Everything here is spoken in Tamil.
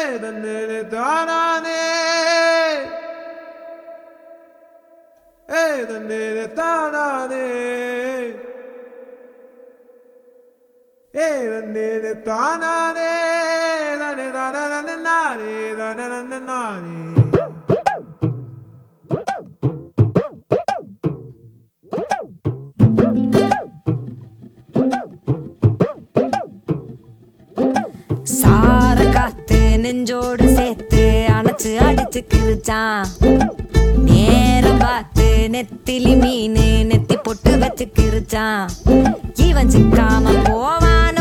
தன்னே தானானே ஏ தன்னே தானானே ஏ தன்னே தானானே தானே தானே நானே தானே நானே சார காத்து நெஞ்சோடு சேர்த்து அணைச்சு அடிச்சு கிழிச்சான் நேரம் பார்த்து நெத்திலி மீன் நெத்தி பொட்டு வச்சு கிழிச்சான் இவன் சிக்காம போவானோ